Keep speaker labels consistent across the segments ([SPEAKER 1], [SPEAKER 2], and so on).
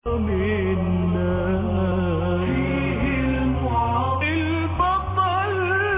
[SPEAKER 1] منا فيه البطل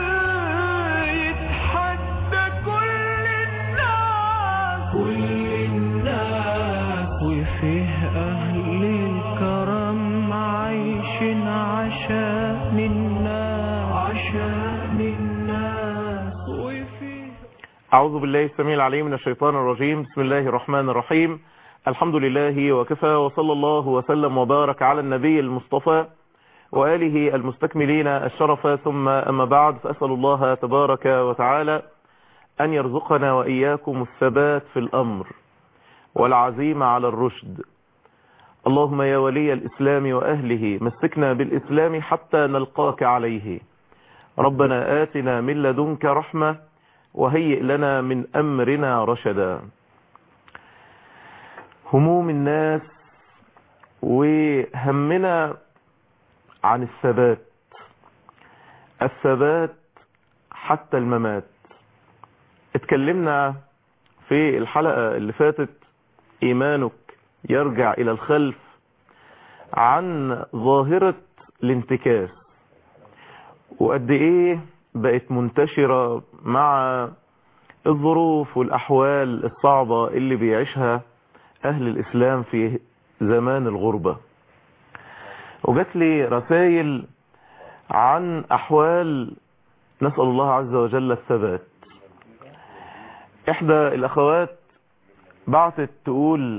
[SPEAKER 1] يتحدى كل الناس كل الناس وفيه أهل الكرم عايشين عشان الناس عشان الناس وفيه
[SPEAKER 2] أعوذ بالله السميع العليم من الشيطان الرجيم بسم الله الرحمن الرحيم الحمد لله وكفى وصلى الله وسلم وبارك على النبي المصطفى وآله المستكملين الشرف ثم أما بعد فأسأل الله تبارك وتعالى أن يرزقنا وإياكم الثبات في الأمر والعزيمة على الرشد اللهم يا ولي الإسلام وأهله مسكنا بالإسلام حتى نلقاك عليه ربنا آتنا من لدنك رحمة وهيئ لنا من أمرنا رشدا هموم الناس وهمنا عن الثبات الثبات حتى الممات اتكلمنا في الحلقة اللي فاتت ايمانك يرجع الى الخلف عن ظاهرة الانتكاس وقد ايه بقت منتشرة مع الظروف والاحوال الصعبة اللي بيعيشها اهل الاسلام في زمان الغربة وجات لي رسائل عن احوال نسأل الله عز وجل الثبات احدى الاخوات بعتت تقول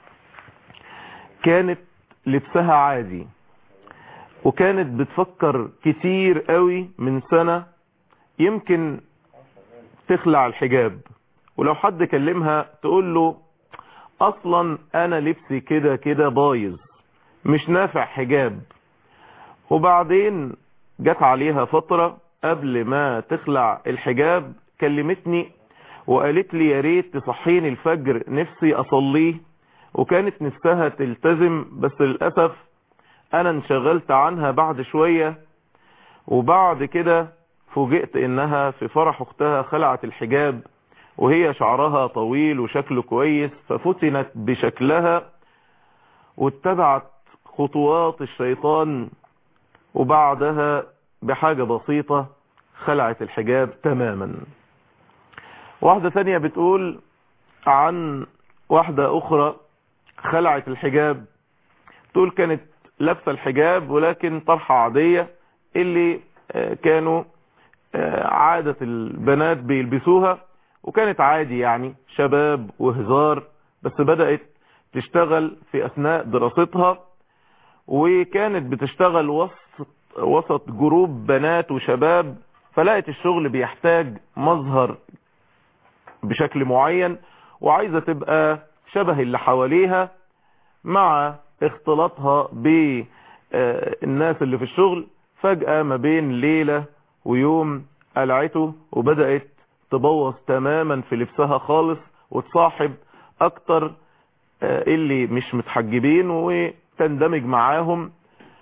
[SPEAKER 2] كانت لبسها عادي وكانت بتفكر كتير قوي من سنة يمكن تخلع الحجاب ولو حد كلمها تقول له اصلا انا لبسي كده كده بايظ مش نافع حجاب وبعدين جت عليها فترة قبل ما تخلع الحجاب كلمتني وقالت لي يا ريت تصحيني الفجر نفسي اصليه وكانت نفسها تلتزم بس للأسف انا انشغلت عنها بعد شوية وبعد كده فوجئت انها في فرح اختها خلعت الحجاب وهي شعرها طويل وشكله كويس ففتنت بشكلها واتبعت خطوات الشيطان وبعدها بحاجة بسيطة خلعت الحجاب تماما واحدة ثانية بتقول عن واحدة اخرى خلعت الحجاب تقول كانت لابسة الحجاب ولكن طرحة عادية اللي كانوا عادة البنات بيلبسوها وكانت عادي يعني شباب وهزار بس بدأت تشتغل في اثناء دراستها وكانت بتشتغل وسط وسط جروب بنات وشباب فلقت الشغل بيحتاج مظهر بشكل معين وعايزة تبقى شبه اللي حواليها مع اختلاطها بالناس اللي في الشغل فجأة ما بين ليلة ويوم قلعته وبدأت تبوظ تماما في لبسها خالص وتصاحب اكتر اللي مش متحجبين وتندمج معاهم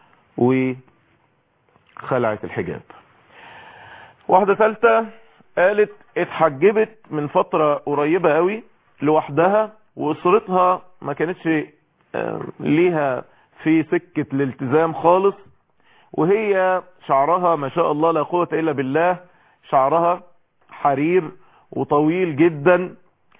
[SPEAKER 2] وخلعت الحجاب واحدة ثالثة قالت اتحجبت من فترة قريبة قوي لوحدها واسرتها ما كانتش ليها في سكة الالتزام خالص وهي شعرها ما شاء الله لا قوة الا بالله شعرها حرير وطويل جدا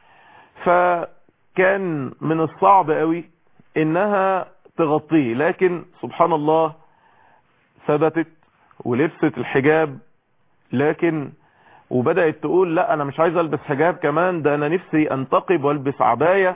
[SPEAKER 2] فكان من الصعب قوي انها تغطيه لكن سبحان الله ثبتت ولبست الحجاب لكن وبدأت تقول لا انا مش عايز البس حجاب كمان ده انا نفسي انتقب والبس عباية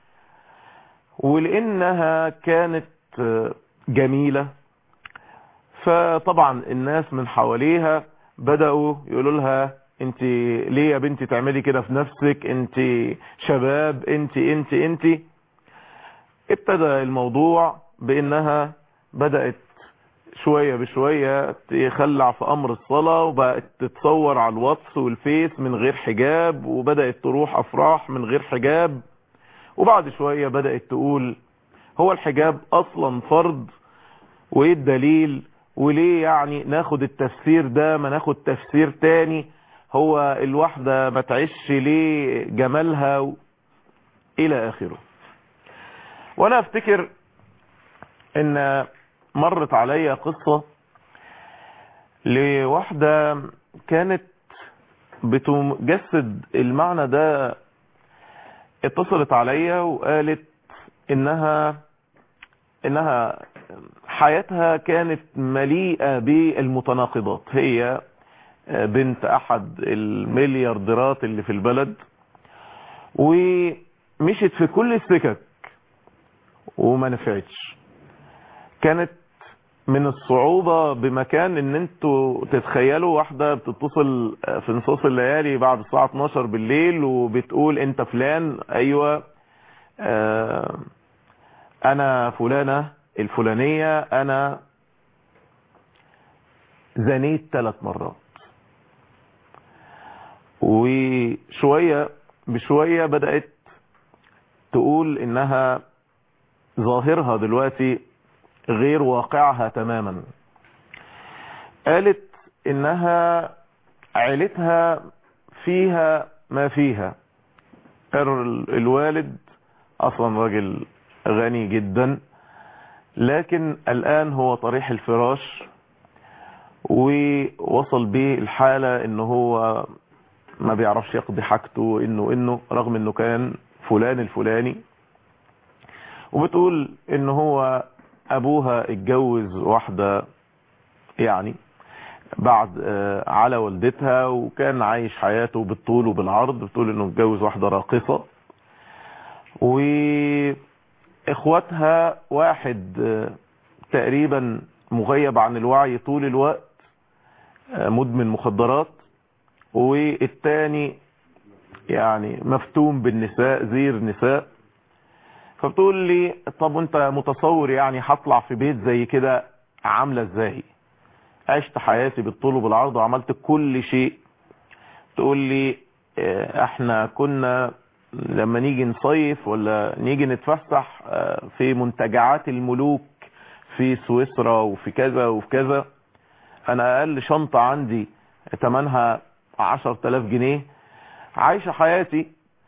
[SPEAKER 2] ولانها كانت جميلة فطبعا الناس من حواليها بدأوا يقولوا لها انت ليه يا بنتي تعملي كده في نفسك انت شباب انت انت انت ابتدى الموضوع بانها بدأت شوية بشوية تخلع في امر الصلاة وبقت تتصور على الواتس والفيس من غير حجاب وبدأت تروح افراح من غير حجاب وبعد شوية بدأت تقول هو الحجاب اصلا فرض وايه الدليل وليه يعني ناخد التفسير ده ما ناخد تفسير تاني هو الواحدة ما تعيش ليه جمالها و... الى اخره وانا افتكر ان مرت عليا قصة لواحدة كانت بتجسد المعنى ده اتصلت عليا وقالت انها انها حياتها كانت مليئة بالمتناقضات هي بنت احد المليارديرات اللي في البلد ومشت في كل السكك وما نفعتش كانت من الصعوبة بمكان ان انتوا تتخيلوا واحدة بتتصل في نصوص الليالي بعد الساعة 12 بالليل وبتقول انت فلان ايوه اه انا فلانة الفلانية انا زنيت ثلاث مرات وشوية بشوية بدأت تقول انها ظاهرها دلوقتي غير واقعها تماما قالت انها عيلتها فيها ما فيها الوالد اصلا راجل غني جدا لكن الان هو طريح الفراش ووصل به الحالة انه هو ما بيعرفش يقضي حاجته انه انه رغم انه كان فلان الفلاني وبتقول ان هو ابوها اتجوز واحدة يعني بعد على والدتها وكان عايش حياته بالطول وبالعرض بتقول انه اتجوز واحدة راقصة واخواتها واحد تقريبا مغيب عن الوعي طول الوقت مدمن مخدرات والتاني يعني مفتون بالنساء زير نساء فبتقول لي طب انت متصور يعني هطلع في بيت زي كده عاملة ازاي عشت حياتي بالطول وبالعرض وعملت كل شيء تقول لي احنا كنا لما نيجي نصيف ولا نيجي نتفسح في منتجعات الملوك في سويسرا وفي كذا وفي كذا انا اقل شنطة عندي تمنها عشر تلاف جنيه عايشة حياتي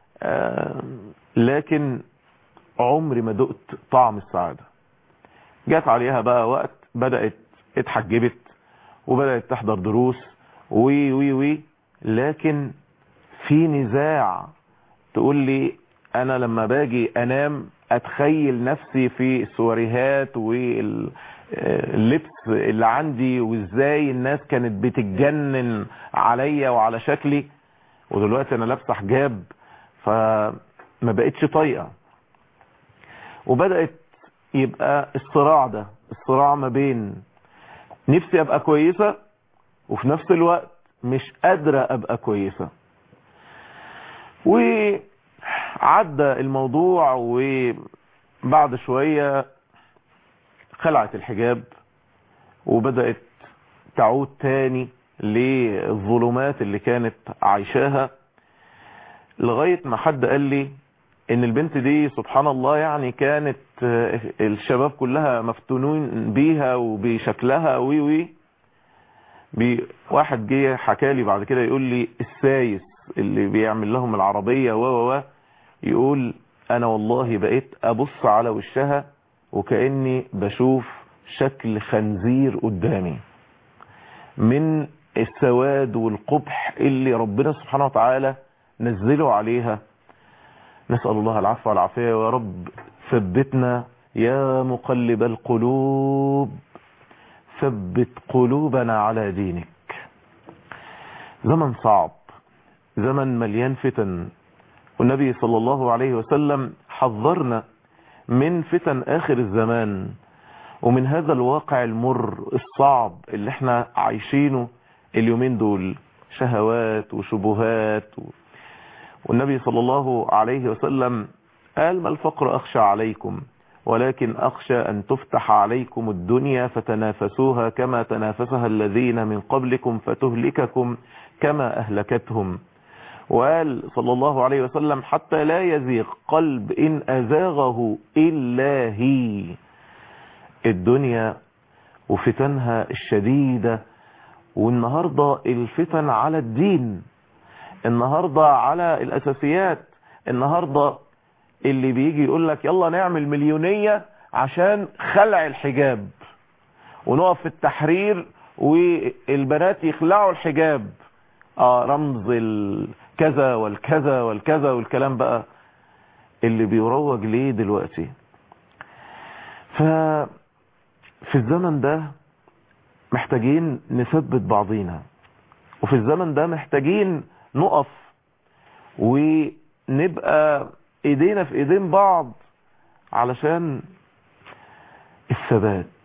[SPEAKER 2] لكن عمري ما دقت طعم السعادة جات عليها بقى وقت بدأت اتحجبت وبدأت تحضر دروس وي وي وي لكن في نزاع تقول لي انا لما باجي انام اتخيل نفسي في السواريهات واللبس اللي عندي وازاي الناس كانت بتتجنن عليا وعلى شكلي ودلوقتي انا لابسه حجاب فما بقتش طايقه وبدأت يبقى الصراع ده الصراع ما بين نفسي ابقى كويسة وفي نفس الوقت مش قادرة ابقى كويسة وعدى الموضوع وبعد شوية خلعت الحجاب وبدأت تعود تاني للظلمات اللي كانت عايشاها لغاية ما حد قال لي ان البنت دي سبحان الله يعني كانت الشباب كلها مفتونين بيها وبشكلها وي وي بي واحد جه حكى لي بعد كده يقول لي السايس اللي بيعمل لهم العربية و و يقول انا والله بقيت ابص على وشها وكأني بشوف شكل خنزير قدامي من السواد والقبح اللي ربنا سبحانه وتعالى نزله عليها نسأل الله العفو والعافية يا رب ثبتنا يا مقلب القلوب ثبت قلوبنا على دينك زمن صعب زمن مليان فتن والنبي صلى الله عليه وسلم حذرنا من فتن آخر الزمان ومن هذا الواقع المر الصعب اللي احنا عايشينه اليومين دول شهوات وشبهات و... والنبي صلى الله عليه وسلم قال ما الفقر أخشى عليكم ولكن أخشى أن تفتح عليكم الدنيا فتنافسوها كما تنافسها الذين من قبلكم فتهلككم كما أهلكتهم وقال صلى الله عليه وسلم حتى لا يزيغ قلب إن أزاغه إلا هي الدنيا وفتنها الشديدة والنهاردة الفتن على الدين النهاردة على الأساسيات النهاردة اللي بيجي يقول لك يلا نعمل مليونية عشان خلع الحجاب ونقف في التحرير والبنات يخلعوا الحجاب اه رمز الكذا والكذا والكذا والكلام بقى اللي بيروج ليه دلوقتي ففي الزمن ده محتاجين نثبت بعضينا وفي الزمن ده محتاجين نقف ونبقى ايدينا في ايدين بعض علشان الثبات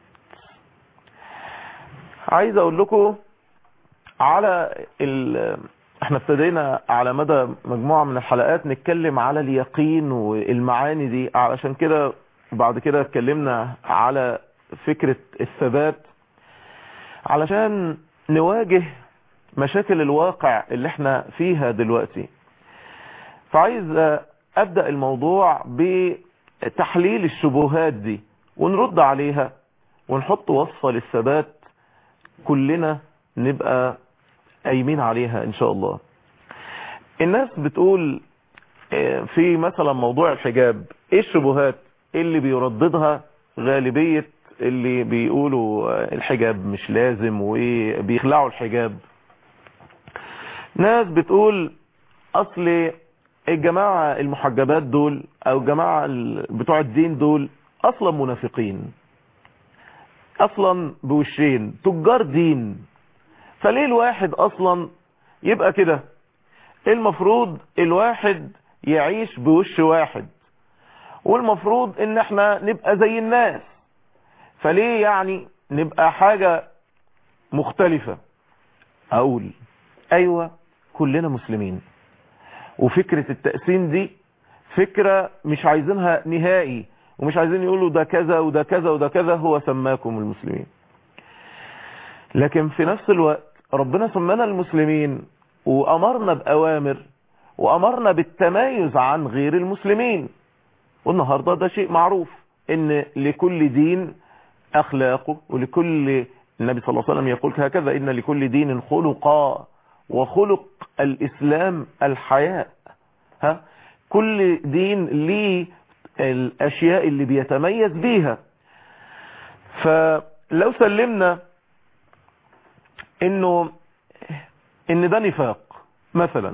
[SPEAKER 2] عايز اقول لكم على ال... احنا ابتدينا على مدى مجموعة من الحلقات نتكلم على اليقين والمعاني دي علشان كده بعد كده اتكلمنا على فكرة الثبات علشان نواجه مشاكل الواقع اللي احنا فيها دلوقتي فعايز ابدأ الموضوع بتحليل الشبهات دي ونرد عليها ونحط وصفة للثبات كلنا نبقى قايمين عليها ان شاء الله الناس بتقول في مثلا موضوع الحجاب ايه الشبهات اللي بيرددها غالبية اللي بيقولوا الحجاب مش لازم وبيخلعوا الحجاب ناس بتقول اصل الجماعة المحجبات دول او الجماعة بتوع الدين دول اصلا منافقين اصلا بوشين تجار دين فليه الواحد اصلا يبقى كده المفروض الواحد يعيش بوش واحد والمفروض ان احنا نبقى زي الناس فليه يعني نبقى حاجة مختلفة اقول ايوه كلنا مسلمين وفكرة التقسيم دي فكرة مش عايزينها نهائي ومش عايزين يقولوا ده كذا وده كذا وده كذا هو سماكم المسلمين لكن في نفس الوقت ربنا سمانا المسلمين وأمرنا بأوامر وأمرنا بالتمايز عن غير المسلمين والنهاردة ده شيء معروف ان لكل دين أخلاقه ولكل النبي صلى الله عليه وسلم يقول هكذا إن لكل دين خلقا وخلق الإسلام الحياء ها كل دين ليه الأشياء اللي بيتميز بيها فلو سلمنا انه ان ده نفاق مثلا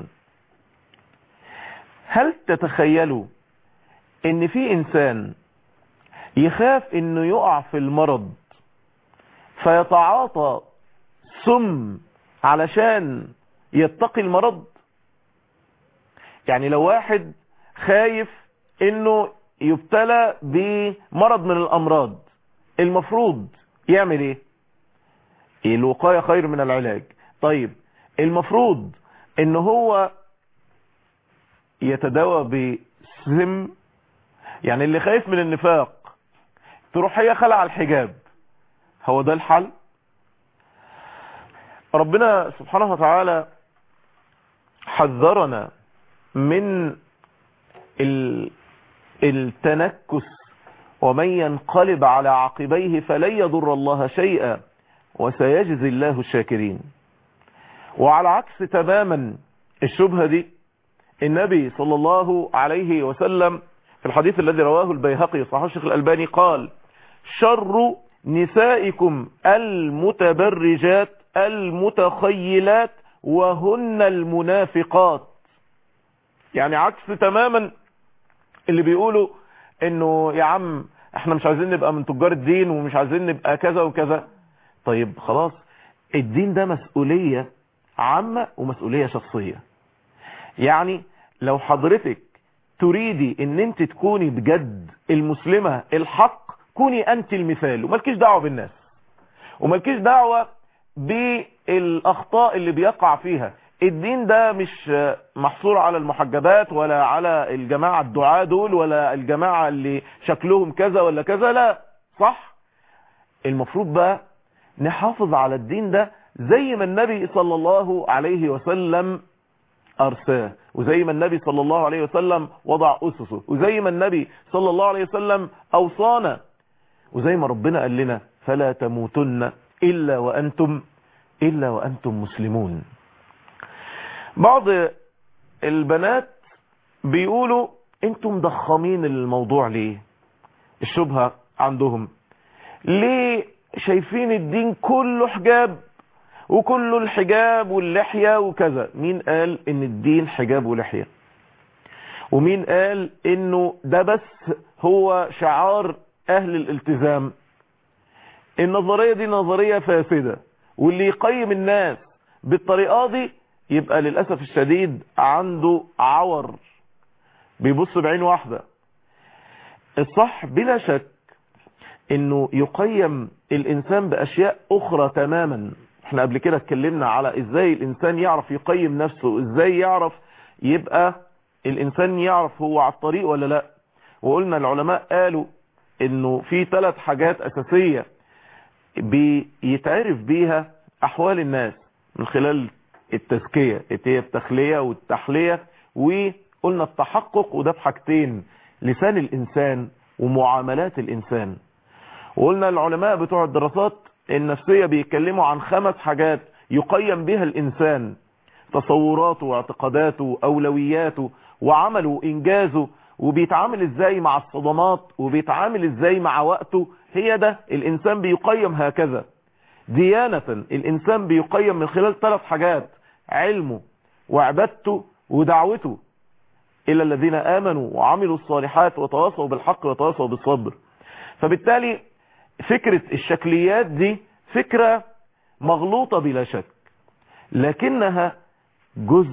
[SPEAKER 2] هل تتخيلوا ان في انسان يخاف انه يقع في المرض فيتعاطى سم علشان يتقي المرض يعني لو واحد خايف انه يبتلى بمرض من الامراض المفروض يعمل ايه الوقاية خير من العلاج طيب المفروض ان هو يتداوى بسم يعني اللي خايف من النفاق تروح هي خلع الحجاب هو ده الحل ربنا سبحانه وتعالى حذرنا من التنكس ومن ينقلب على عقبيه فلن يضر الله شيئا وسيجزي الله الشاكرين وعلى عكس تماما الشبهة دي النبي صلى الله عليه وسلم في الحديث الذي رواه البيهقي صحيح الشيخ الألباني قال شر نسائكم المتبرجات المتخيلات وهن المنافقات يعني عكس تماما اللي بيقولوا انه يا عم احنا مش عايزين نبقى من تجار الدين ومش عايزين نبقى كذا وكذا طيب خلاص الدين ده مسؤولية عامة ومسؤولية شخصية يعني لو حضرتك تريدي ان انت تكوني بجد المسلمة الحق كوني انت المثال ومالكيش دعوة بالناس ومالكيش دعوة بالاخطاء اللي بيقع فيها الدين ده مش محصور على المحجبات ولا على الجماعة الدعاة دول ولا الجماعة اللي شكلهم كذا ولا كذا لا صح المفروض بقى نحافظ على الدين ده زي ما النبي صلى الله عليه وسلم أرساه وزي ما النبي صلى الله عليه وسلم وضع أسسه وزي ما النبي صلى الله عليه وسلم أوصانا وزي ما ربنا قال لنا فلا تموتن إلا وأنتم إلا وأنتم مسلمون بعض البنات بيقولوا انتم مضخمين الموضوع ليه الشبهة عندهم ليه شايفين الدين كله حجاب وكله الحجاب واللحية وكذا مين قال ان الدين حجاب ولحية ومين قال انه ده بس هو شعار اهل الالتزام النظرية دي نظرية فاسدة واللي يقيم الناس بالطريقة دي يبقى للأسف الشديد عنده عور بيبص بعين واحدة الصح بلا شك انه يقيم الانسان باشياء اخرى تماما احنا قبل كده اتكلمنا على ازاي الانسان يعرف يقيم نفسه ازاي يعرف يبقى الانسان يعرف هو على الطريق ولا لا وقلنا العلماء قالوا انه في ثلاث حاجات اساسية بيتعرف بيها احوال الناس من خلال التزكية هي التخلية والتحلية وقلنا التحقق وده بحاجتين لسان الانسان ومعاملات الانسان وقلنا العلماء بتوع الدراسات النفسية بيتكلموا عن خمس حاجات يقيم بها الانسان تصوراته واعتقاداته اولوياته وعمله وانجازه وبيتعامل ازاي مع الصدمات وبيتعامل ازاي مع وقته هي ده الانسان بيقيم هكذا ديانة الانسان بيقيم من خلال ثلاث حاجات علمه وعبادته ودعوته إلا الذين آمنوا وعملوا الصالحات وتواصوا بالحق وتواصوا بالصبر فبالتالي فكرة الشكليات دي فكرة مغلوطة بلا شك لكنها جزء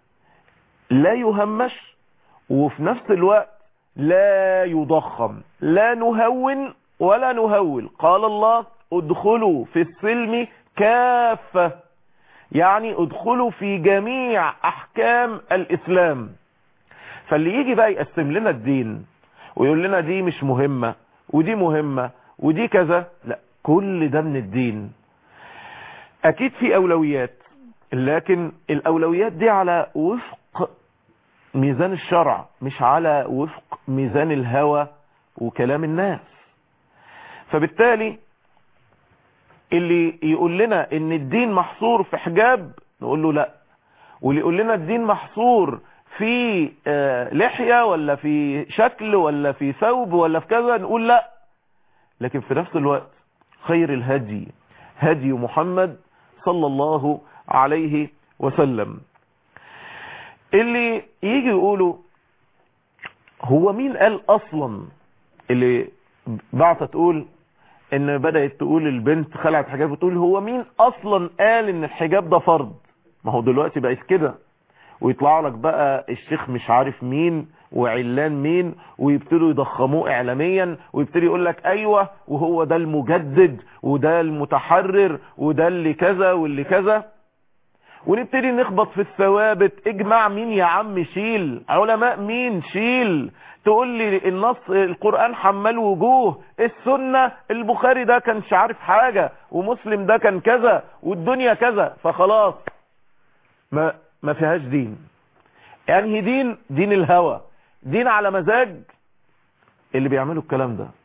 [SPEAKER 2] لا يهمش وفي نفس الوقت لا يضخم لا نهون ولا نهول قال الله ادخلوا في السلم كافة يعني ادخلوا في جميع احكام الاسلام فاللي يجي بقى يقسم لنا الدين ويقول لنا دي مش مهمة ودي مهمة ودي كذا لا كل ده من الدين اكيد في اولويات لكن الاولويات دي على وفق ميزان الشرع مش على وفق ميزان الهوى وكلام الناس فبالتالي اللي يقول لنا ان الدين محصور في حجاب نقول له لا واللي يقول لنا الدين محصور في لحية ولا في شكل ولا في ثوب ولا في كذا نقول لا لكن في نفس الوقت خير الهدي هدي محمد صلى الله عليه وسلم اللي يجي يقولوا هو مين قال اصلا اللي بعثة تقول ان بدأت تقول البنت خلعت حجاب وتقول هو مين اصلا قال ان الحجاب ده فرض ما هو دلوقتي بقت كده ويطلع لك بقى الشيخ مش عارف مين وعلان مين ويبتدوا يضخموه اعلاميا ويبتدي يقول لك ايوه وهو ده المجدد وده المتحرر وده اللي كذا واللي كذا ونبتدي نخبط في الثوابت اجمع مين يا عم شيل علماء مين شيل تقول لي النص القرآن حمال وجوه السنة البخاري ده كانش عارف حاجة ومسلم ده كان كذا والدنيا كذا فخلاص ما ما فيهاش دين يعني دين دين الهوى دين على مزاج اللي بيعملوا الكلام ده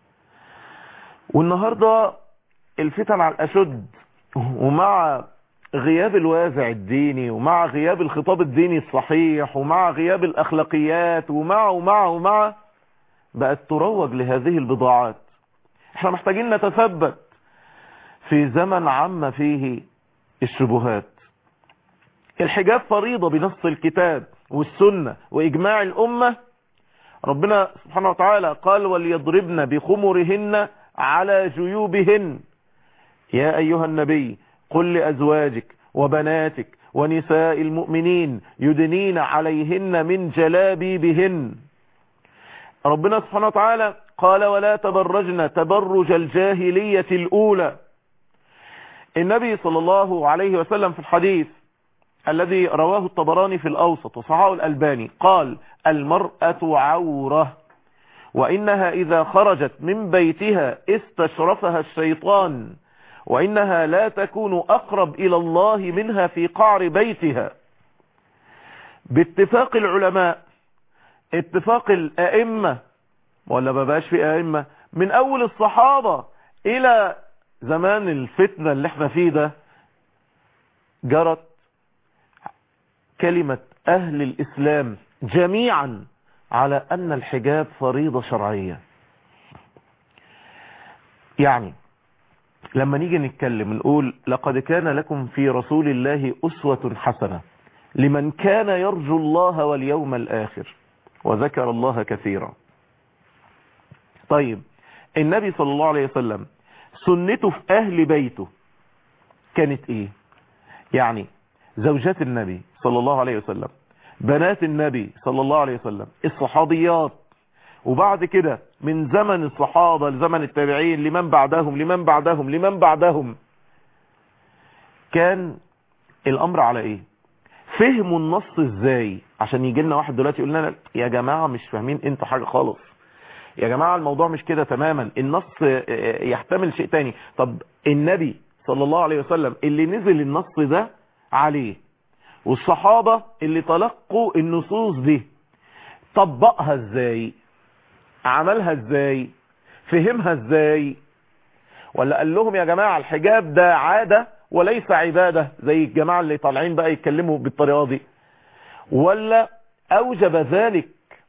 [SPEAKER 2] والنهاردة الفتن على الأشد ومع غياب الوازع الديني ومع غياب الخطاب الديني الصحيح ومع غياب الأخلاقيات ومع ومع ومع بقت تروج لهذه البضاعات احنا محتاجين نتثبت في زمن عم فيه الشبهات الحجاب فريضة بنص الكتاب والسنة وإجماع الأمة ربنا سبحانه وتعالى قال وليضربن بخمرهن على جيوبهن يا أيها النبي قل لأزواجك وبناتك ونساء المؤمنين يدنين عليهن من جلابيبهن ربنا سبحانه وتعالى قال ولا تبرجن تبرج الجاهلية الأولى النبي صلى الله عليه وسلم في الحديث الذي رواه الطبراني في الأوسط وصححه الألباني قال المرأة عورة وإنها إذا خرجت من بيتها استشرفها الشيطان وإنها لا تكون أقرب إلى الله منها في قعر بيتها باتفاق العلماء اتفاق الأئمة ولا ما بقاش في أئمة من أول الصحابة إلى زمان الفتنة اللي احنا فيه ده جرت كلمة أهل الإسلام جميعا على أن الحجاب فريضة شرعية يعني لما نيجي نتكلم نقول لقد كان لكم في رسول الله أسوة حسنة لمن كان يرجو الله واليوم الآخر وذكر الله كثيرا طيب النبي صلى الله عليه وسلم سنته في أهل بيته كانت إيه يعني زوجات النبي صلى الله عليه وسلم بنات النبي صلى الله عليه وسلم الصحابيات وبعد كده من زمن الصحابة لزمن التابعين لمن بعدهم لمن بعدهم لمن بعدهم كان الأمر على إيه فهموا النص إزاي عشان يجي لنا واحد دلوقتي يقول لنا يا جماعة مش فاهمين انتوا حاجة خالص يا جماعة الموضوع مش كده تماما النص يحتمل شيء تاني طب النبي صلى الله عليه وسلم اللي نزل النص ده عليه والصحابة اللي تلقوا النصوص دي طبقها ازاي عملها ازاي فهمها ازاي ولا قال لهم يا جماعة الحجاب ده عادة وليس عبادة زي الجماعة اللي طالعين بقى يتكلموا بالطريقة دي ولا اوجب ذلك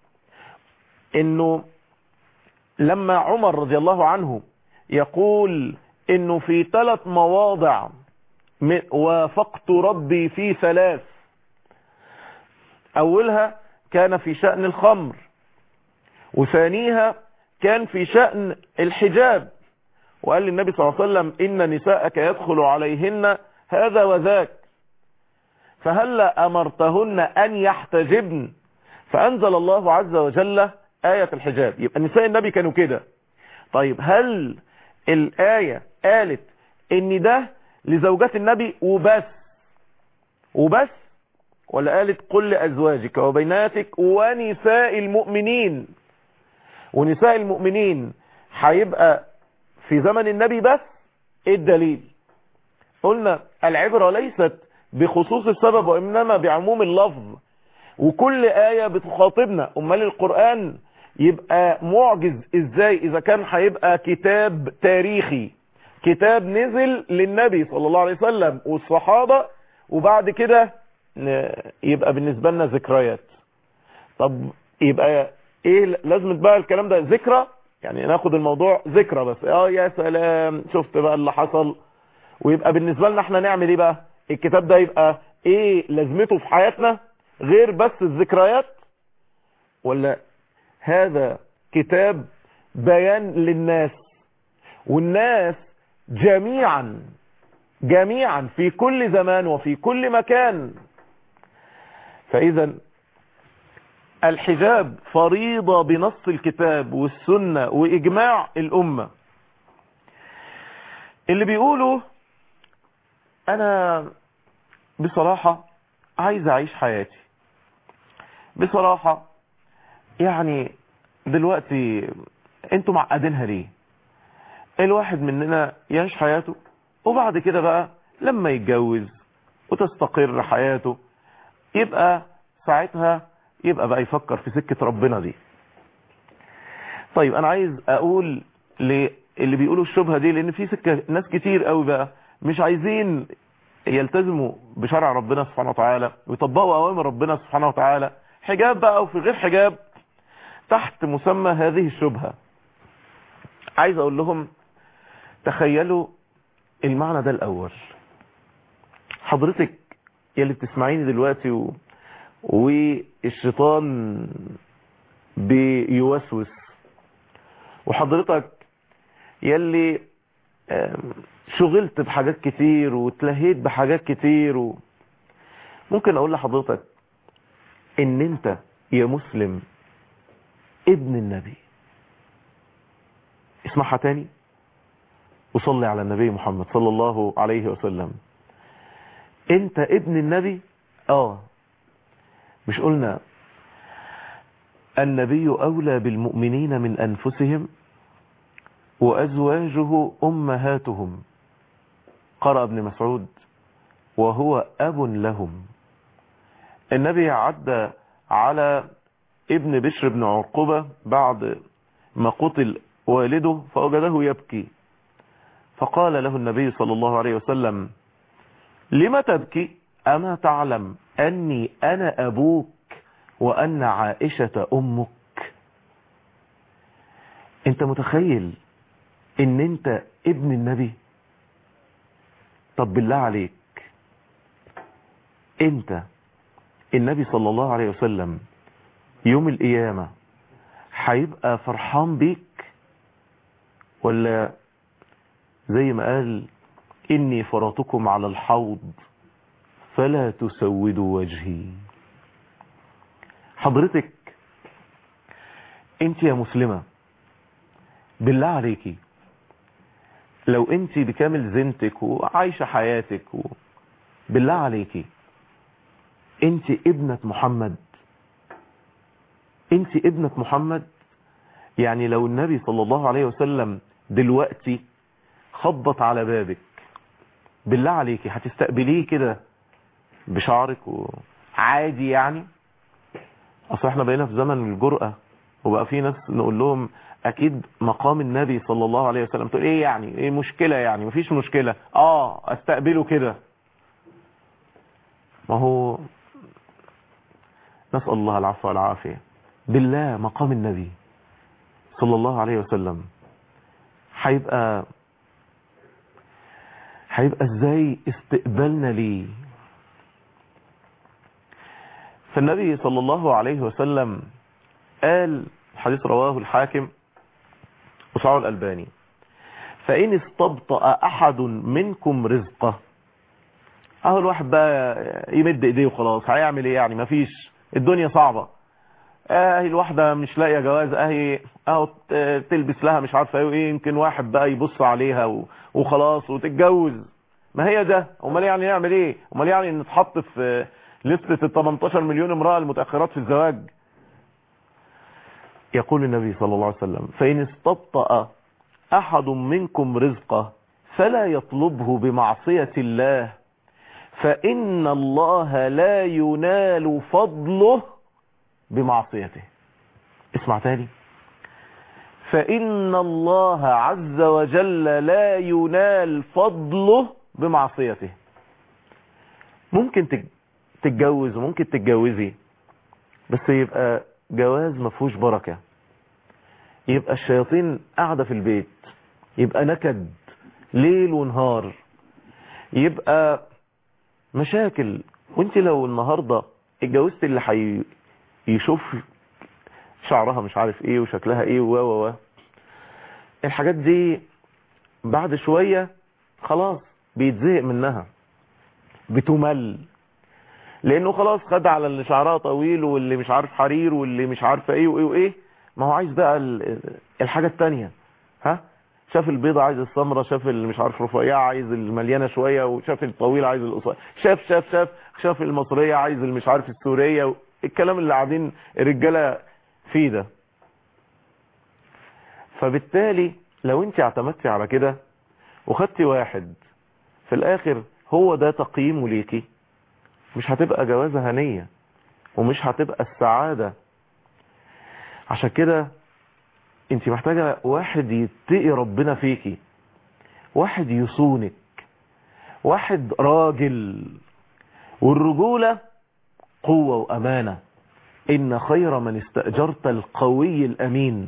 [SPEAKER 2] انه لما عمر رضي الله عنه يقول انه في ثلاث مواضع وافقت ربي في ثلاث اولها كان في شأن الخمر وثانيها كان في شأن الحجاب وقال للنبي صلى الله عليه وسلم إن نساءك يدخل عليهن هذا وذاك فهل أمرتهن أن يحتجبن فأنزل الله عز وجل آية الحجاب يبقى نساء النبي كانوا كده طيب هل الآية قالت ان ده لزوجات النبي وبس وبس ولا قالت قل لأزواجك وبناتك ونساء المؤمنين ونساء المؤمنين هيبقى في زمن النبي بس ايه الدليل قلنا العبرة ليست بخصوص السبب وإنما بعموم اللفظ وكل آية بتخاطبنا أمال القرآن يبقى معجز ازاي اذا كان هيبقى كتاب تاريخي كتاب نزل للنبي صلى الله عليه وسلم والصحابة وبعد كده يبقى بالنسبة لنا ذكريات طب يبقى ايه لازم بقى الكلام ده ذكرى يعني ناخد الموضوع ذكرى بس اه يا سلام شفت بقى اللي حصل ويبقى بالنسبة لنا احنا نعمل ايه بقى الكتاب ده يبقى ايه لازمته في حياتنا غير بس الذكريات ولا هذا كتاب بيان للناس والناس جميعا جميعا في كل زمان وفي كل مكان فإذا الحجاب فريضة بنص الكتاب والسنة وإجماع الأمة اللي بيقولوا أنا بصراحة عايز أعيش حياتي بصراحة يعني دلوقتي انتوا معقدينها ليه الواحد مننا يعيش حياته وبعد كده بقى لما يتجوز وتستقر حياته يبقى ساعتها يبقى بقى يفكر في سكة ربنا دي طيب انا عايز اقول اللي بيقولوا الشبهة دي لان في سكة ناس كتير قوي بقى مش عايزين يلتزموا بشرع ربنا سبحانه وتعالى ويطبقوا اوامر ربنا سبحانه وتعالى حجاب بقى او في غير حجاب تحت مسمى هذه الشبهة عايز اقول لهم تخيلوا المعنى ده الاول حضرتك يلي بتسمعيني دلوقتي و... والشيطان بيوسوس وحضرتك يلي شغلت بحاجات كتير وتلهيت بحاجات كتير و... ممكن اقول لحضرتك ان انت يا مسلم ابن النبي اسمعها تاني وصلي على النبي محمد صلى الله عليه وسلم انت ابن النبي اه مش قلنا النبي اولى بالمؤمنين من انفسهم وازواجه امهاتهم قرأ ابن مسعود وهو اب لهم النبي عدى على ابن بشر بن عرقبة بعد ما قتل والده فوجده يبكي فقال له النبي صلى الله عليه وسلم لم تبكي أما تعلم أني أنا أبوك وأن عائشة أمك أنت متخيل ان انت ابن النبي طب بالله عليك انت النبي صلى الله عليه وسلم يوم القيامة هيبقى فرحان بيك ولا زي ما قال إني فرطكم على الحوض فلا تسودوا وجهي حضرتك انت يا مسلمة بالله عليكي لو انت بكامل زينتك وعايشة حياتك و... بالله عليكي انت ابنة محمد انت ابنة محمد يعني لو النبي صلى الله عليه وسلم دلوقتي خبط على بابك بالله عليكي هتستقبليه كده بشعرك وعادي يعني اصل احنا بقينا في زمن الجرأة وبقى في ناس نقول لهم اكيد مقام النبي صلى الله عليه وسلم تقول ايه يعني ايه مشكلة يعني مفيش مشكلة اه استقبله كده ما هو نسأل الله العفو والعافية بالله مقام النبي صلى الله عليه وسلم هيبقى هيبقى ازاي استقبالنا ليه فالنبي صلى الله عليه وسلم قال حديث رواه الحاكم وصعه الألباني فإن استبطأ أحد منكم رزقه اهو الواحد بقى يمد ايديه وخلاص هيعمل ايه يعني مفيش الدنيا صعبة اهي الواحدة مش لاقية جواز اهي اهو تلبس لها مش عارفة ايه يمكن واحد بقى يبص عليها وخلاص وتتجوز ما هي ده امال يعني نعمل ايه امال يعني نتحط في لستة ال 18 مليون امرأة المتأخرات في الزواج يقول النبي صلى الله عليه وسلم فإن استبطأ أحد منكم رزقه فلا يطلبه بمعصية الله فإن الله لا ينال فضله بمعصيته اسمع تاني فإن الله عز وجل لا ينال فضله بمعصيته ممكن تتجوز وممكن تتجوزي بس يبقى جواز مفهوش بركة يبقى الشياطين قاعدة في البيت يبقى نكد ليل ونهار يبقى مشاكل وانت لو النهاردة اتجوزت اللي حي يشوف شعرها مش عارف ايه وشكلها ايه و و و الحاجات دي بعد شوية خلاص بيتزهق منها بتمل لانه خلاص خد على اللي شعرها طويل واللي مش عارف حرير واللي مش عارفه ايه وايه وايه ما هو عايز بقى الحاجة التانية ها شاف البيضة عايز السمرة شاف اللي مش عارف رفيعة عايز المليانة شوية وشاف الطويل عايز القصير شاف شاف شاف شاف المصرية عايز اللي مش عارف السورية الكلام اللي قاعدين الرجالة فيه ده فبالتالي لو انت اعتمدتي على كده وخدتي واحد في الاخر هو ده تقييمه ليكي مش هتبقى جوازة هنية ومش هتبقى السعادة عشان كده انت محتاجة واحد يتقي ربنا فيكي واحد يصونك واحد راجل والرجولة قوة وأمانة إن خير من استأجرت القوي الأمين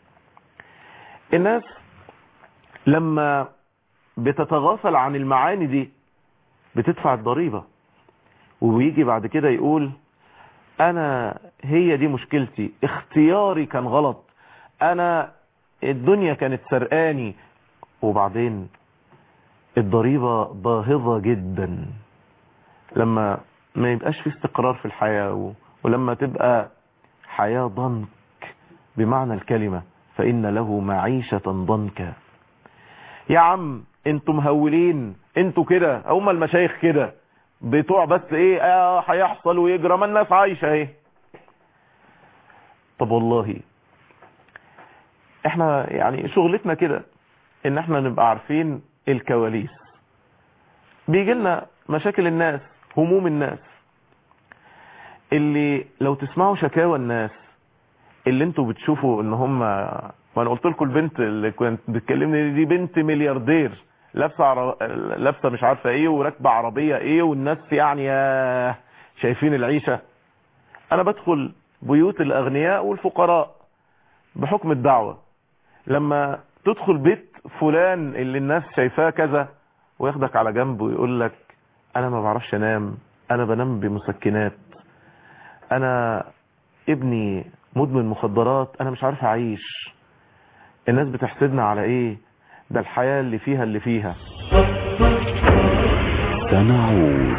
[SPEAKER 2] الناس لما بتتغافل عن المعاني دي بتدفع الضريبة ويجي بعد كده يقول أنا هي دي مشكلتي اختياري كان غلط أنا الدنيا كانت سرقاني وبعدين الضريبة باهظة جدا لما ما يبقاش في استقرار في الحياة ولما تبقى حياة ضنك بمعنى الكلمة فإن له معيشة ضنكا يا عم انتوا مهولين انتوا كده هم المشايخ كده بتوع بس ايه اه هيحصل ويجرى ما الناس عايشة ايه طب والله احنا يعني شغلتنا كده ان احنا نبقى عارفين الكواليس بيجي لنا مشاكل الناس هموم الناس اللي لو تسمعوا شكاوى الناس اللي انتوا بتشوفوا ان هم وانا قلت لكم البنت اللي كنت بتكلمني دي بنت ملياردير لابسه عر... لابسه مش عارفه ايه وراكبه عربيه ايه والناس يعني يا شايفين العيشه انا بدخل بيوت الاغنياء والفقراء بحكم الدعوه لما تدخل بيت فلان اللي الناس شايفاه كذا وياخدك على جنب ويقول لك انا ما بعرفش انام انا بنام بمسكنات انا ابني مدمن مخدرات انا مش عارف اعيش الناس بتحسدنا على ايه ده الحياة اللي فيها اللي فيها
[SPEAKER 3] سنعود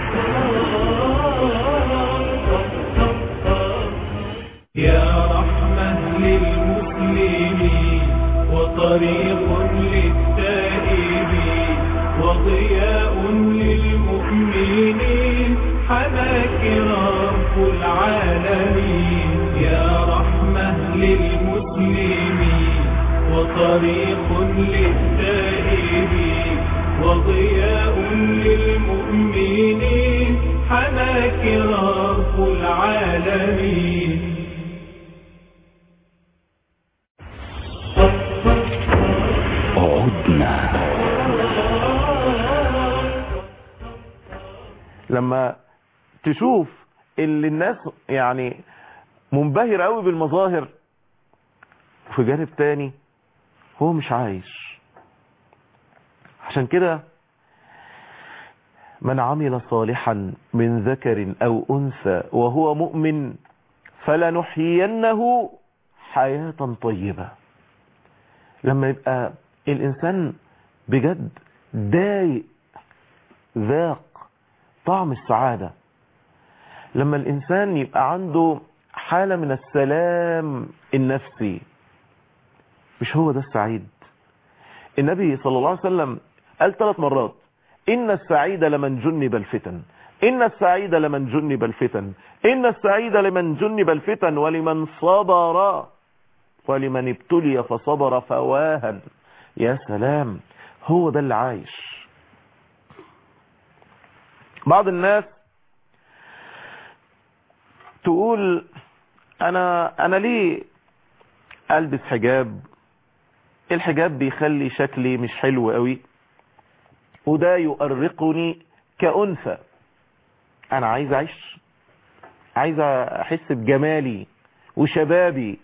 [SPEAKER 1] يا رحمة للمسلمين وطريق للتائبين وضياء للمؤمنين حماك رب العالمين يا رحمة للمسلمين وطريق للتائبين وضياء للمؤمنين حماك رب العالمين
[SPEAKER 3] عدنا
[SPEAKER 2] لما تشوف اللي الناس يعني منبهر قوي بالمظاهر في جانب تاني هو مش عايش عشان كده من عمل صالحا من ذكر او انثى وهو مؤمن فلنحيينه حياة طيبة لما يبقى الانسان بجد دايق ذاق طعم السعادة لما الانسان يبقى عنده حالة من السلام النفسي مش هو ده السعيد النبي صلى الله عليه وسلم قال ثلاث مرات إن السعيد لمن جنب الفتن إن السعيد لمن جنب الفتن إن السعيد لمن جنب الفتن ولمن صبر ولمن ابتلي فصبر فواهن يا سلام هو ده اللي عايش بعض الناس تقول انا انا ليه البس حجاب الحجاب بيخلي شكلي مش حلو قوي وده يؤرقني كأنثى انا عايز اعيش عايز احس بجمالي وشبابي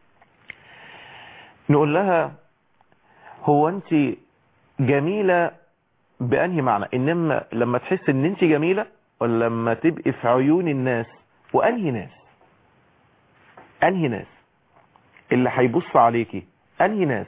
[SPEAKER 2] نقول لها هو انت جميلة بأنهي معنى انما لما تحس ان انت جميلة ولا لما تبقي في عيون الناس وانهي ناس انهي ناس اللي هيبص عليكي انهي ناس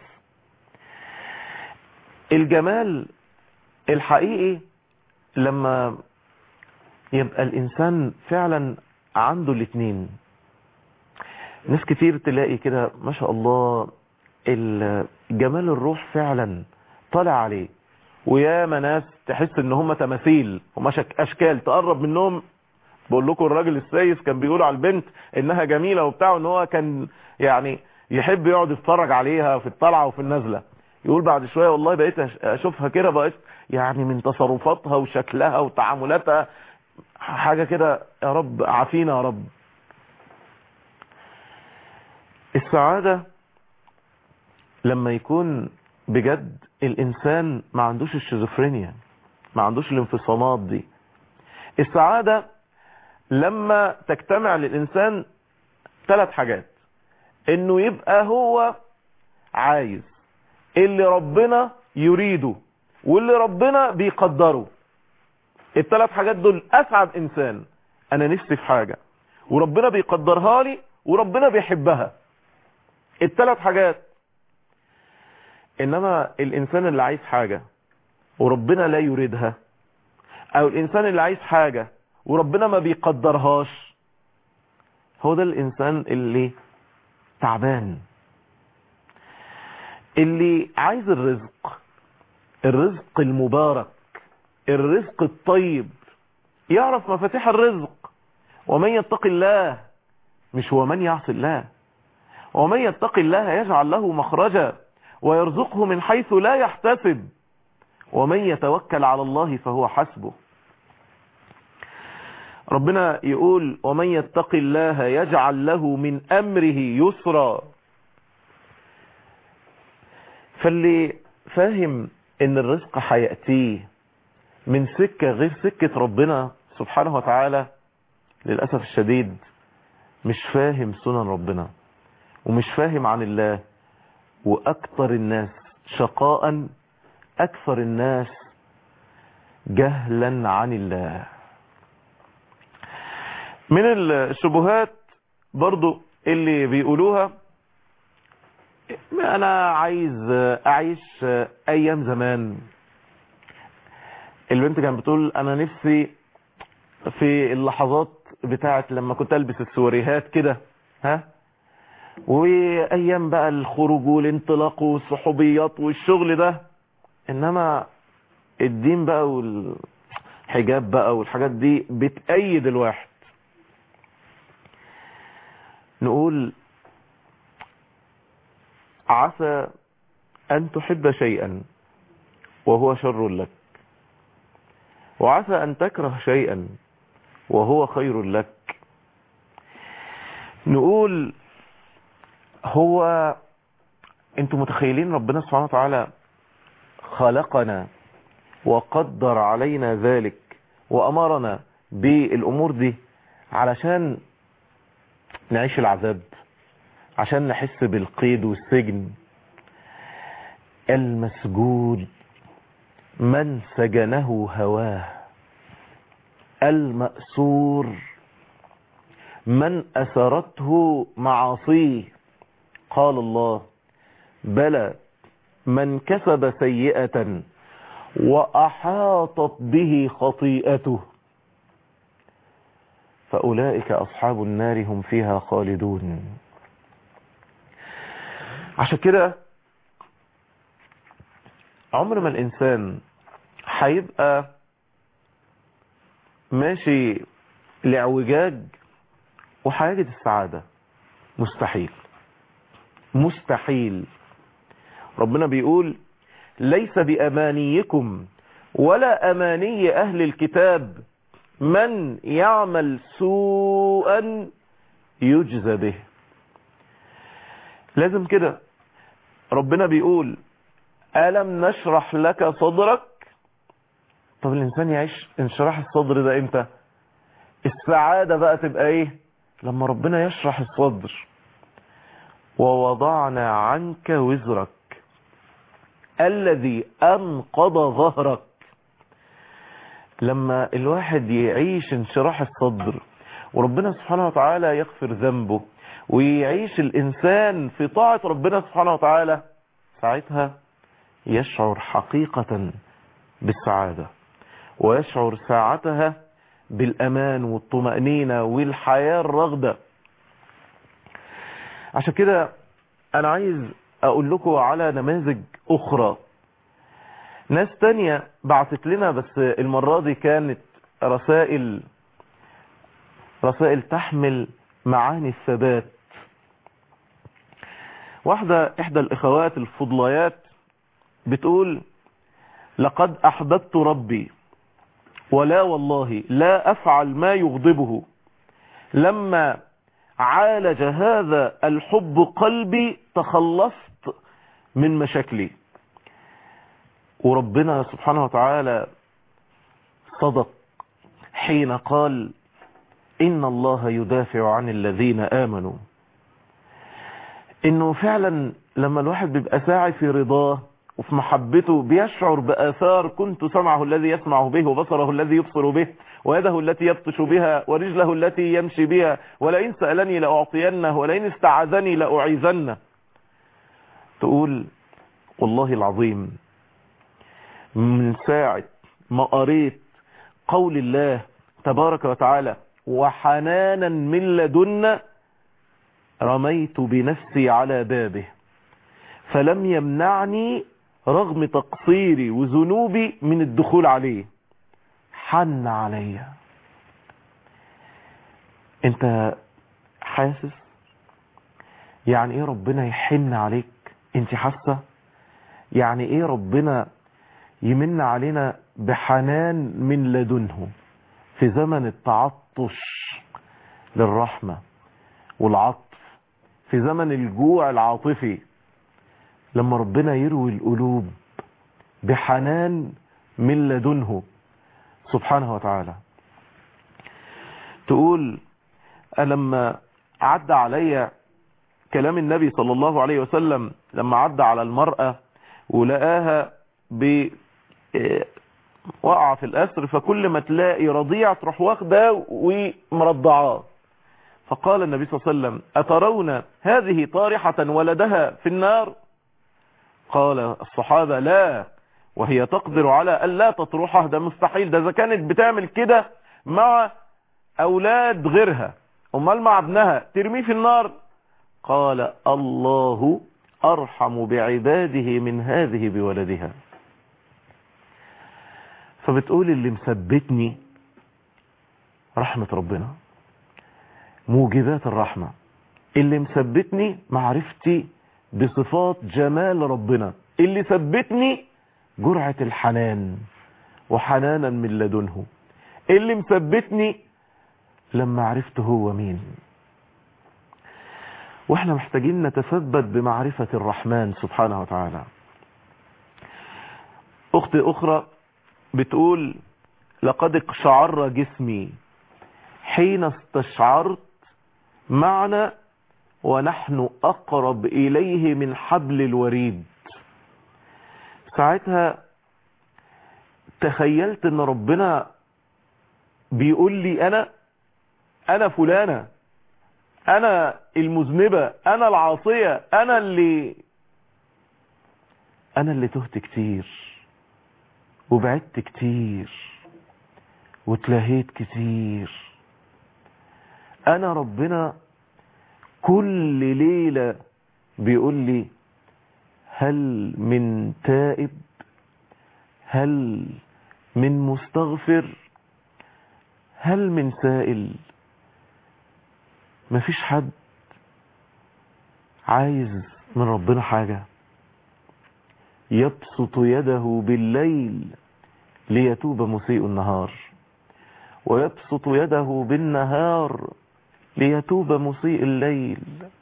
[SPEAKER 2] الجمال الحقيقي لما يبقى الانسان فعلا عنده الاتنين ناس كتير تلاقي كده ما شاء الله جمال الروح فعلا طالع عليه وياما ناس تحس ان هم تماثيل هم اشكال تقرب منهم بقول لكم الراجل السايس كان بيقول على البنت انها جميلة وبتاع ان هو كان يعني يحب يقعد يتفرج عليها في الطلعة وفي النزلة يقول بعد شوية والله بقيت اشوفها كده بقيت يعني من تصرفاتها وشكلها وتعاملاتها حاجة كده يا رب عافينا يا رب السعادة لما يكون بجد الانسان ما عندوش الشيزوفرينيا ما عندوش الانفصامات دي السعادة لما تجتمع للانسان ثلاث حاجات انه يبقى هو عايز اللي ربنا يريده واللي ربنا بيقدره الثلاث حاجات دول اسعد انسان انا نفسي في حاجة وربنا بيقدرها لي وربنا بيحبها الثلاث حاجات انما الانسان اللي عايز حاجة وربنا لا يريدها او الانسان اللي عايز حاجة وربنا ما بيقدرهاش هو ده الانسان اللي تعبان اللي عايز الرزق الرزق المبارك الرزق الطيب يعرف مفاتيح الرزق ومن يتق الله مش هو من يعصي الله ومن يتق الله يجعل له مخرجا ويرزقه من حيث لا يحتسب ومن يتوكل على الله فهو حسبه ربنا يقول ومن يتق الله يجعل له من أمره يسرا فاللي فاهم ان الرزق هيأتيه من سكة غير سكة ربنا سبحانه وتعالى للأسف الشديد مش فاهم سنن ربنا ومش فاهم عن الله واكتر الناس شقاء أكثر الناس جهلا عن الله من الشبهات برضو اللي بيقولوها انا عايز اعيش ايام زمان البنت كانت بتقول انا نفسي في اللحظات بتاعت لما كنت البس السوريهات كده ها وايام بقى الخروج والانطلاق والصحوبيات والشغل ده انما الدين بقى والحجاب بقى والحاجات دي بتأيد الواحد نقول عسى أن تحب شيئا وهو شر لك وعسى أن تكره شيئا وهو خير لك نقول هو انتم متخيلين ربنا سبحانه وتعالى خلقنا وقدر علينا ذلك وأمرنا بالأمور دي علشان نعيش العذاب عشان نحس بالقيد والسجن المسجون من سجنه هواه المأسور من أسرته معاصيه قال الله بلى من كسب سيئة وأحاطت به خطيئته فأولئك أصحاب النار هم فيها خالدون عشان كده عمر ما الإنسان هيبقى ماشي لاعوجاج وهيجد السعادة مستحيل مستحيل ربنا بيقول ليس بأمانيكم ولا أماني أهل الكتاب من يعمل سوءا يجزى به لازم كده ربنا بيقول ألم نشرح لك صدرك طب الإنسان يعيش انشراح الصدر ده امتى السعادة بقى تبقى ايه لما ربنا يشرح الصدر ووضعنا عنك وزرك الذي أنقض ظهرك لما الواحد يعيش انشراح الصدر وربنا سبحانه وتعالى يغفر ذنبه ويعيش الإنسان في طاعة ربنا سبحانه وتعالى ساعتها يشعر حقيقة بالسعادة ويشعر ساعتها بالأمان والطمأنينة والحياة الرغدة عشان كده أنا عايز أقول لكم على نماذج أخرى ناس تانية بعتت لنا بس المرة دي كانت رسائل رسائل تحمل معاني الثبات واحدة إحدى الإخوات الفضليات بتقول لقد أحببت ربي ولا والله لا أفعل ما يغضبه لما عالج هذا الحب قلبي تخلصت من مشاكلي وربنا سبحانه وتعالى صدق حين قال إن الله يدافع عن الذين آمنوا إنه فعلا لما الواحد بيبقى ساعي في رضاه وفي محبته بيشعر بآثار كنت سمعه الذي يسمع به وبصره الذي يبصر به ويده التي يبطش بها ورجله التي يمشي بها ولئن سألني لأعطينه ولئن استعاذني لأعيذنه تقول والله العظيم من ساعة ما قريت قول الله تبارك وتعالى وحنانا من لدنا رميت بنفسي على بابه فلم يمنعني رغم تقصيري وذنوبي من الدخول عليه حن عليا انت حاسس يعني ايه ربنا يحن عليك انت حاسه يعني ايه ربنا يمن علينا بحنان من لدنه في زمن التعطش للرحمة والعطف في زمن الجوع العاطفي لما ربنا يروي القلوب بحنان من لدنه سبحانه وتعالى تقول لما عدى علي كلام النبي صلى الله عليه وسلم لما عدى على المرأة ولقاها ب وقع في الأسر فكل ما تلاقي رضيع تروح واخده ومرضعاه فقال النبي صلى الله عليه وسلم أترون هذه طارحة ولدها في النار قال الصحابة لا وهي تقدر على أن لا تطرحه ده مستحيل ده إذا كانت بتعمل كده مع أولاد غيرها أمال مع ابنها ترميه في النار قال الله أرحم بعباده من هذه بولدها فبتقول اللي مثبتني رحمة ربنا موجبات الرحمة اللي مثبتني معرفتي بصفات جمال ربنا اللي ثبتني جرعة الحنان وحنانا من لدنه اللي مثبتني لما عرفت هو مين واحنا محتاجين نتثبت بمعرفة الرحمن سبحانه وتعالى اختي اخرى بتقول لقد اقشعر جسمي حين استشعرت معنى ونحن اقرب اليه من حبل الوريد ساعتها تخيلت ان ربنا بيقول لي انا انا فلانة انا المذنبة انا العاصية انا اللي انا اللي تهت كتير وبعدت كتير وتلهيت كتير انا ربنا كل ليلة بيقول لي هل من تائب هل من مستغفر هل من سائل مفيش حد عايز من ربنا حاجة يبسط يده بالليل ليتوب مسيء النهار ويبسط يده بالنهار ليتوب مسيء الليل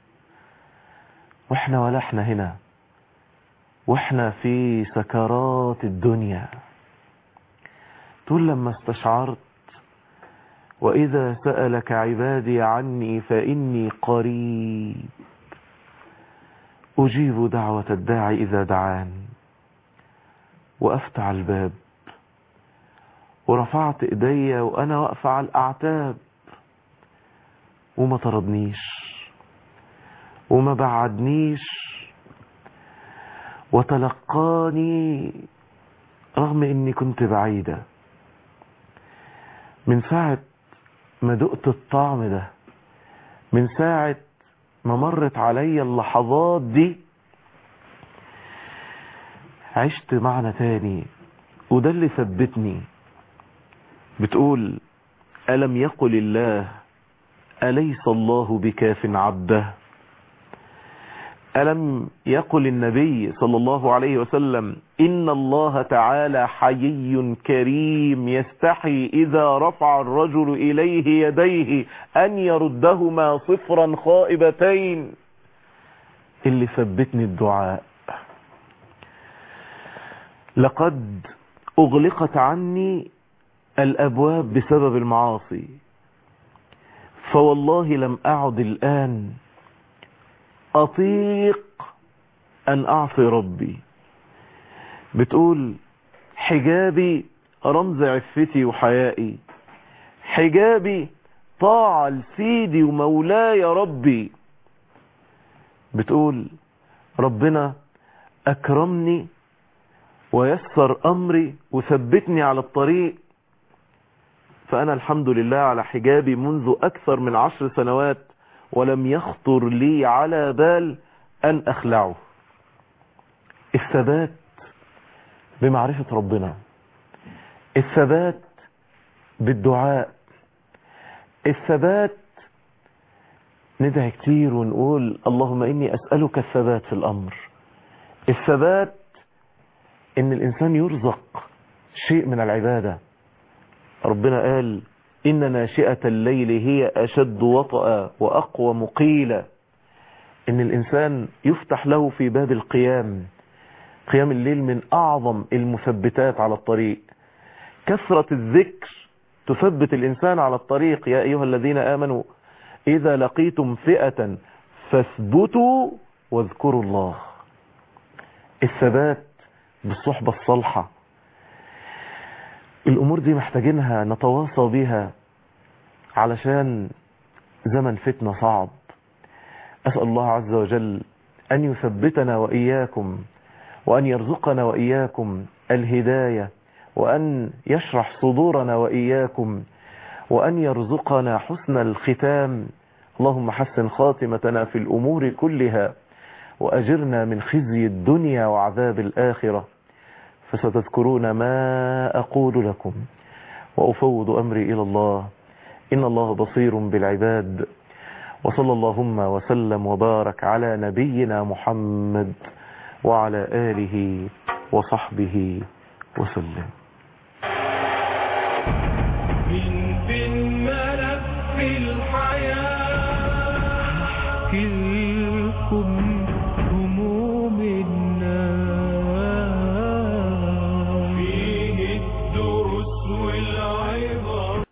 [SPEAKER 2] واحنا ولا احنا هنا واحنا في سكرات الدنيا تقول لما استشعرت وإذا سألك عبادي عني فإني قريب أجيب دعوة الداعي إذا دعان وأفتح الباب ورفعت إيدي وأنا واقفة على الأعتاب وما طردنيش وما بعدنيش وتلقاني رغم اني كنت بعيدة من ساعة ما دقت الطعم ده من ساعة ما مرت عليا اللحظات دي عشت معنى تاني وده اللي ثبتني بتقول ألم يقل الله أليس الله بكاف عبده ألم يقل النبي صلى الله عليه وسلم إن الله تعالى حيي كريم يستحي إذا رفع الرجل إليه يديه أن يردهما صفرا خائبتين اللي ثبتني الدعاء لقد أغلقت عني الأبواب بسبب المعاصي فوالله لم أعد الآن أطيق أن أعصي ربي بتقول حجابي رمز عفتي وحيائي حجابي طاعة لسيدي ومولاي ربي بتقول ربنا أكرمني ويسر أمري وثبتني على الطريق فأنا الحمد لله على حجابي منذ أكثر من عشر سنوات ولم يخطر لي على بال أن أخلعه الثبات بمعرفة ربنا الثبات بالدعاء الثبات ندعي كتير ونقول اللهم إني أسألك الثبات في الأمر الثبات إن الإنسان يرزق شيء من العبادة ربنا قال إن ناشئة الليل هي أشد وطأ وأقوى مقيلة إن الإنسان يفتح له في باب القيام قيام الليل من أعظم المثبتات على الطريق كثرة الذكر تثبت الإنسان على الطريق يا أيها الذين آمنوا إذا لقيتم فئة فاثبتوا واذكروا الله الثبات بالصحبة الصالحة الأمور دي محتاجينها نتواصى بها علشان زمن فتنة صعب أسأل الله عز وجل أن يثبتنا وإياكم وأن يرزقنا وإياكم الهداية وأن يشرح صدورنا وإياكم وأن يرزقنا حسن الختام اللهم حسن خاتمتنا في الأمور كلها وأجرنا من خزي الدنيا وعذاب الآخرة فستذكرون ما أقول لكم وأفوض أمري إلى الله إن الله بصير بالعباد وصلى اللهم وسلم وبارك على نبينا محمد وعلى آله وصحبه وسلم
[SPEAKER 1] من في الملف الحياة كلكم